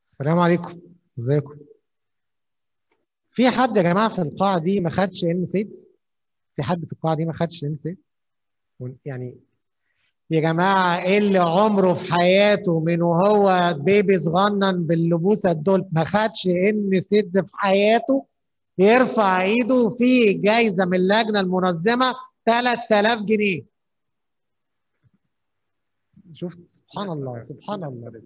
السلام عليكم ازيكم في حد يا جماعه في القاعه دي ما خدش ان سيت في حد في القاعه دي ما خدش ان سيت يعني يا جماعه ايه اللي عمره في حياته من وهو بيبي صغنن باللبوسه دول ما خدش ان سيت في حياته يرفع ايده في جايزه من اللجنه المنظمه 3000 جنيه شفت سبحان الله سبحان الله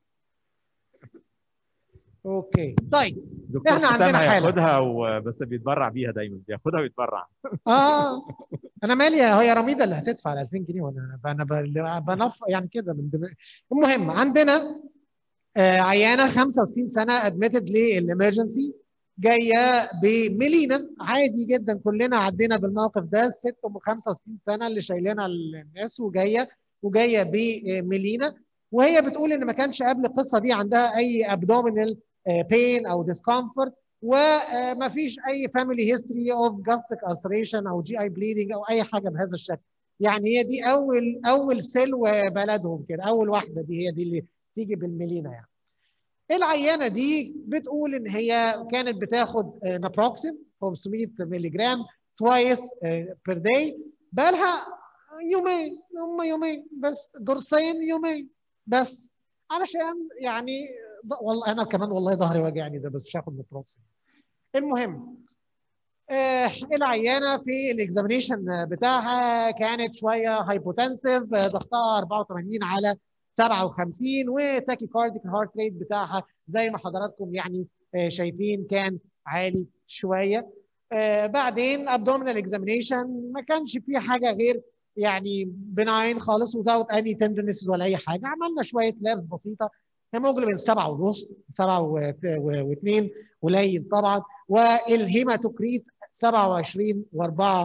اوكي طيب دكتور إحنا حسام عندنا حالة. هياخدها وبس بيتبرع بيها دايما بياخدها ويتبرع اه انا مالي هي رميده اللي هتدفع ال 2000 جنيه وانا انا ب- بنف يعني كده من دماغي المهم عندنا آه عيانه 65 سنه ادمتد للامرجنسي جايه بميلينا عادي جدا كلنا عدينا بالموقف ده الست ام 65 سنه اللي شايلينها الناس وجايه وجايه بميلينا وهي بتقول ان ما كانش قبل القصه دي عندها اي ابدومينال بين او ديسكومفورت وما فيش اي فاميلي هيستوري اوف جاستيك ulceration او جي اي بليدنج او اي حاجه بهذا الشكل يعني هي دي اول اول سلو بلدهم كده اول واحده دي هي دي اللي تيجي بالملينا يعني العيانه دي بتقول ان هي كانت بتاخد نابروكسين 500 مللي جرام توايس بير داي بقالها يومين هم يومين بس قرصين يومين بس علشان يعني ض- والله انا كمان والله ظهري وجعني ده بس مش هاخد نابروكسين المهم آه العيانه في الاكزامينيشن بتاعها كانت شويه هايبوتنسيف ضغطها 84 على 57 وتاكي كارديك هارت ريت بتاعها زي ما حضراتكم يعني آه شايفين كان عالي شويه آه بعدين ابدومينال اكزامينيشن ما كانش فيه حاجه غير يعني بناين خالص without any tenderness ولا اي حاجه عملنا شويه لابس بسيطه هيموجلوبين 7 ونص 7 و2 قليل طبعا والهيماتوكريت 27 و4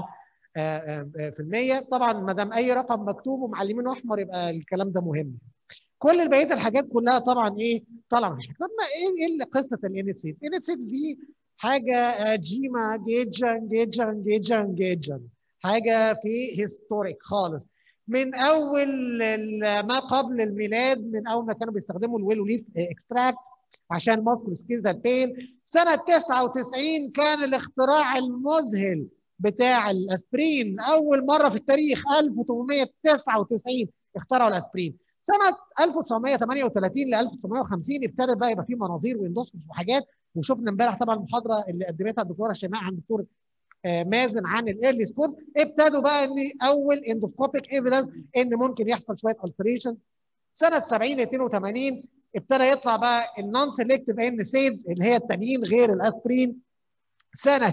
في المية طبعا ما دام اي رقم مكتوب ومعلمينه احمر يبقى الكلام ده مهم كل بقيه الحاجات كلها طبعا ايه طالعه مفيش حاجه طب ما ايه ايه قصه الانت سيتس الانت سيتس دي حاجه جيمه جدا جدا جدا جدا حاجه في هيستوريك خالص من اول ال- ما قبل الميلاد من اول ما كانوا بيستخدموا الويلو ليف اكستراكت عشان ماسكول سكيزال بين سنه 99 كان الاختراع المذهل بتاع الاسبرين اول مره في التاريخ 1899 اخترعوا الاسبرين سنه 1938 ل 1950 ابتدى بقى يبقى في مناظير واندوسكوبس وحاجات وشفنا امبارح طبعا المحاضره اللي قدمتها الدكتوره شيماء عن الدكتور آه، مازن عن الايرلي سكورز ابتدوا بقى ان اول اندوسكوبيك ايفيدنس ان ممكن يحصل شويه السريشن سنه 70 ل 82 ابتدى يطلع بقى النون سيلكتيف ان سيدز اللي هي التانيين غير الاسبرين سنه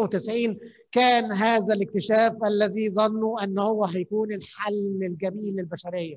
92 كان هذا الاكتشاف الذي ظنوا ان هو هيكون الحل الجميل للبشريه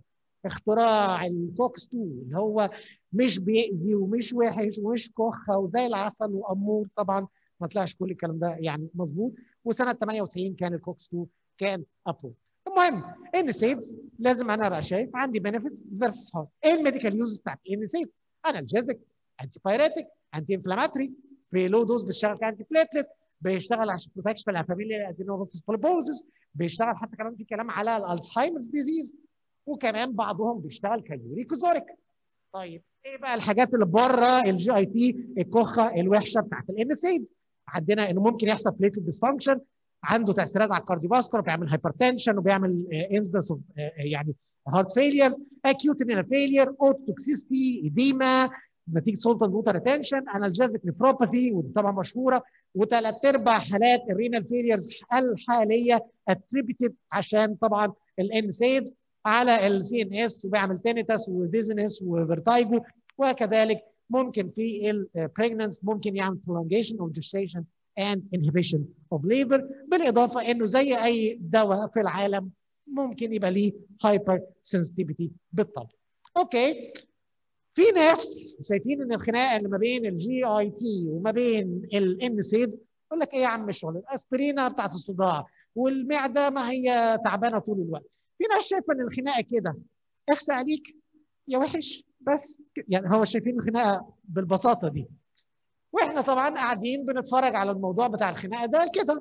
اختراع الكوكس 2 اللي هو مش بيأذي ومش وحش ومش كخه وزي العسل وامور طبعا ما طلعش كل الكلام ده يعني مظبوط وسنه 98 كان الكوكس 2 كان ابرو المهم ان سيدز لازم انا ابقى شايف عندي بنفيتس فيرسس هارت ايه الميديكال يوز بتاعت ان سيدز انالجيزك انتي بايريتك انتي انفلاماتري في لو دوز بيشتغل كانتي بليتلت بيشتغل عشان بروتكشن الفاميليا ادينوفيتس بوليبوزس بيشتغل حتى كمان في كلام على الالزهايمرز ديزيز وكمان بعضهم بيشتغل كيوريكوزوريك طيب ايه بقى الحاجات اللي بره الجي اي تي الكخه الوحشه بتاعت الان سيدز عندنا انه ممكن يحصل بليتل ديسفانكشن عنده تاثيرات على الكارديوفاسكولار بيعمل هايبرتنشن وبيعمل انسدنس اوف يعني هارت فيلير اكيوت رينال فيلير اوتوكسيستي ايديما نتيجه سولتن ووتر ريتنشن انالجيزك نيفروباثي ودي طبعا مشهوره وثلاث ارباع حالات الرينال فيليرز الحاليه اتريبيتد عشان طبعا الان سيدز على السي ان اس وبيعمل تينيتاس وديزنس وفيرتايجو وكذلك ممكن في البريجننس ممكن يعمل prolongation of gestation and inhibition of labor بالاضافه انه زي اي دواء في العالم ممكن يبقى ليه هايبر سنسيتيفيتي بالطبع. اوكي في ناس شايفين ان الخناقه اللي ما بين الجي اي تي وما بين الان سيدز يقول لك ايه يا عم الشغل الاسبرينه بتاعت الصداع والمعده ما هي تعبانه طول الوقت. في ناس شايفه ان الخناقه كده اخسى عليك يا وحش بس يعني هو شايفين الخناقه بالبساطه دي واحنا طبعا قاعدين بنتفرج على الموضوع بتاع الخناقه ده كده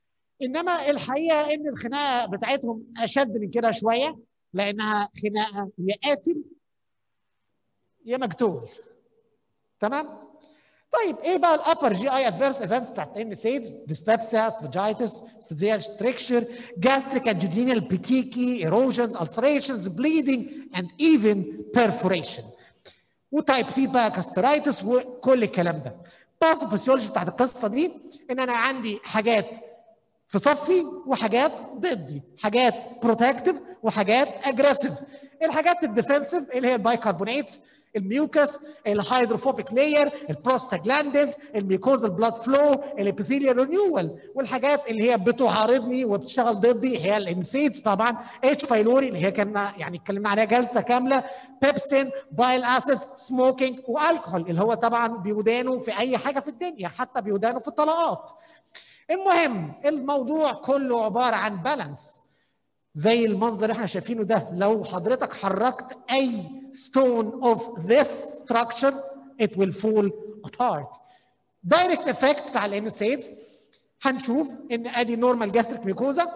انما الحقيقه ان الخناقه بتاعتهم اشد من كده شويه لانها خناقه يا قاتل يا مقتول تمام طيب ايه بقى الابر جي اي ادفيرس ايفنتس بتاعت ان سيدز ديسبيبسيا سفاجيتس سفاجيال ستريكشر gastric and duodenal petechiae erosions ulcerations bleeding and even perforation وتايب سي بقى كاسترايتس وكل الكلام ده باثوفيسيولوجي بتاعت القصه دي ان انا عندي حاجات في صفي وحاجات ضدي حاجات بروتكتيف وحاجات اجريسيف الحاجات الديفنسيف اللي هي البايكربوناتس الميوكس الهيدروفوبيك لاير البروستاجلاندينز الميكوزال بلاد فلو الابيثيليال رينيوال والحاجات اللي هي بتعارضني وبتشتغل ضدي هي الانسيدز طبعا اتش بايلوري اللي هي كنا يعني اتكلمنا عليها جلسه كامله بيبسين بايل اسيد سموكينج والكحول اللي هو طبعا بيودانه في اي حاجه في الدنيا حتى بيودانه في الطلقات المهم الموضوع كله عباره عن بالانس زي المنظر اللي احنا شايفينه ده لو حضرتك حركت اي stone of this structure it will fall apart دايركت افكت بتاع الانسيدز هنشوف ان ادي نورمال جاستريك ميكوزا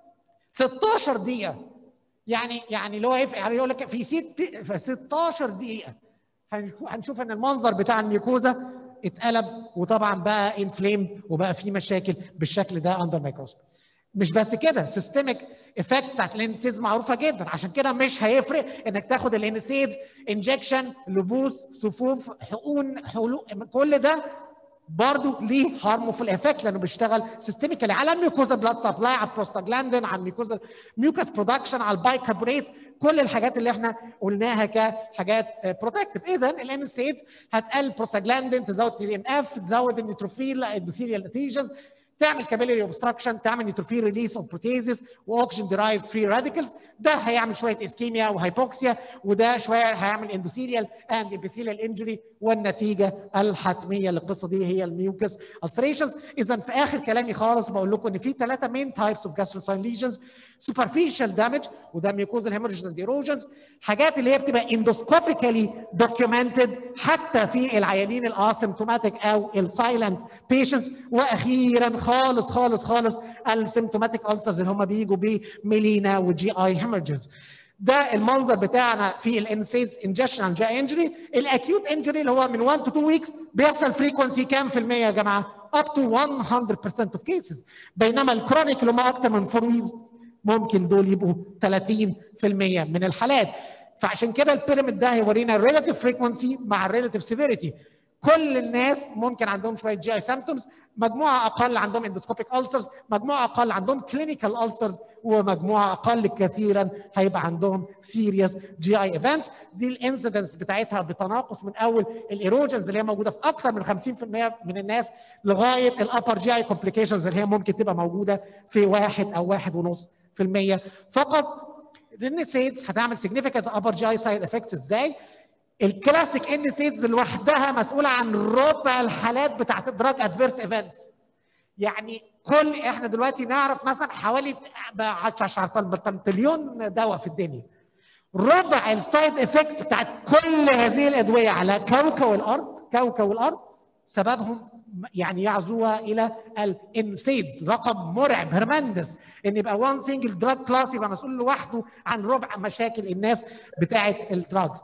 16 دقيقه يعني يعني اللي هو يعني يقول لك في ست في 16 دقيقه هنشوف ان المنظر بتاع الميكوزا اتقلب وطبعا بقى انفليم وبقى في مشاكل بالشكل ده اندر مايكروسكوب مش بس كده سيستميك افكت بتاعت الانسيدز معروفه جدا عشان كده مش هيفرق انك تاخد الانسيدز انجكشن لبوس صفوف حقون حلوق كل ده برضه ليه هارمفول افكت لانه بيشتغل سيستميكالي على الميوكوزا بلاد سبلاي على البروستاجلاندين على الميوكوزا ميوكس برودكشن على البايكربونات كل الحاجات اللي احنا قلناها كحاجات بروتكتيف اذا الانسيدز هتقلل البروستاجلاندين تزود تي ان اف تزود النيتروفيل الدوثيريال اديشنز تعمل كابيلاري اوبستراكشن تعمل نيوتروفيل ريليس اوف بروتيزز واوكسجين درايف فري راديكلز ده هيعمل شويه اسكيميا وهايبوكسيا وده شويه هيعمل اندوثيريال اند ابيثيريال انجري والنتيجه الحتميه للقصه دي هي الميوكس الستريشنز اذا في اخر كلامي خالص بقول لكم ان في ثلاثه مين تايبس اوف جاستروساين ليجنز سوبرفيشال دامج وده ميوكوزال هيموريجز اند ايروجنز حاجات اللي هي بتبقى اندوسكوبيكالي دوكيومنتد حتى في العيانين الاسيمتوماتيك او السايلنت بيشنتس واخيرا خالص خالص خالص السيمتوماتيك ألسرز اللي هم بيجوا بميلينا وجي اي هيموريجز ده المنظر بتاعنا في الانسيدز انجكشن عن جي انجري الاكيوت انجري اللي هو من 1 تو 2 ويكس بيحصل فريكونسي كام في المية يا جماعه؟ up to 100% of cases بينما الكرونيك اللي هم اكتر من 4 ويكس ممكن دول يبقوا 30% من الحالات فعشان كده البيراميد ده هيورينا الريلاتيف فريكونسي مع الريلاتيف سيفيريتي كل الناس ممكن عندهم شويه جي اي سيمتومز مجموعه اقل عندهم اندوسكوبيك السرز مجموعه اقل عندهم كلينيكال السرز ومجموعه اقل كثيرا هيبقى عندهم سيريس جي اي ايفنتس دي الانسيدنس بتاعتها بتناقص من اول الايروجنز اللي هي موجوده في اكثر من 50% من الناس لغايه الابر جي اي كومبليكيشنز اللي هي ممكن تبقى موجوده في واحد او واحد ونص في المية فقط النسيدز هتعمل significant upper GI side effects ازاي؟ الكلاسيك ان سيدز لوحدها مسؤوله عن ربع الحالات بتاعت الدراج ادفيرس ايفنتس يعني كل احنا دلوقتي نعرف مثلا حوالي 10 تريليون دواء في الدنيا ربع السايد افكتس بتاعت كل هذه الادويه على كوكب الارض كوكب الارض سببهم يعني يعزوها الى الانسيدز رقم مرعب هرمندس ان يبقى وان سنجل دراج كلاس يبقى مسؤول لوحده عن ربع مشاكل الناس بتاعه الدراجز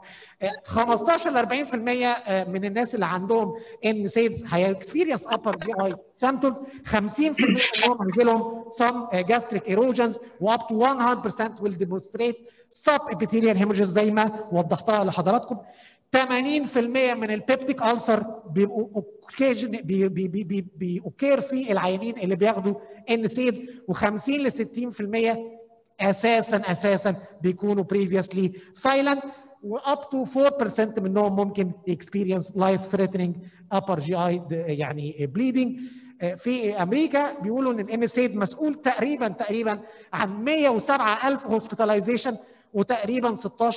15 ل 40% من الناس اللي عندهم انسيدز هي اكسبيرينس ابر جي اي سيمتومز 50% منهم هيجي لهم سم جاستريك ايروجنز واب تو 100% will demonstrate سب epithelial hemorrhages زي ما وضحتها لحضراتكم 80% من البيبتيك ألسر بيبقوا اوكيجن بي بي بي بي بيوكير في العيانين اللي بياخدوا ان سيدز و50 ل 60% اساسا اساسا بيكونوا previously silent واب تو 4% منهم ممكن experience life threatening upper GI يعني bleeding في امريكا بيقولوا ان الان سيد مسؤول تقريبا تقريبا عن 107000 هوسبيتاليزيشن وتقريبا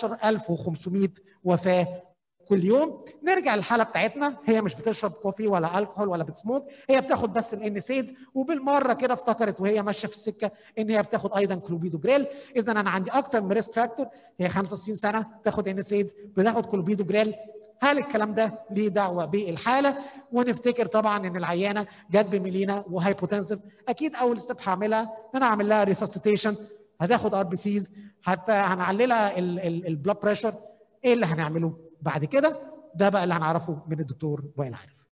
16500 وفاه كل يوم نرجع للحاله بتاعتنا هي مش بتشرب كوفي ولا الكحول ولا بتسموك هي بتاخد بس الان سيدز وبالمره كده افتكرت وهي ماشيه في السكه ان هي بتاخد ايضا كلوبيدو جريل اذا انا عندي اكتر من ريسك فاكتور هي 65 سنه بتاخد ان سيدز بتاخد كلوبيدو جريل هل الكلام ده ليه دعوه بالحاله ونفتكر طبعا ان العيانه جت بميلينا وهايبوتنسيف اكيد اول ستيب هعملها ان انا اعمل لها ريسسيتيشن هتاخد ار بي سيز حتى هنعللها البلاد بريشر ايه اللي هنعمله بعد كده ده بقى اللي هنعرفه من الدكتور وائل عارف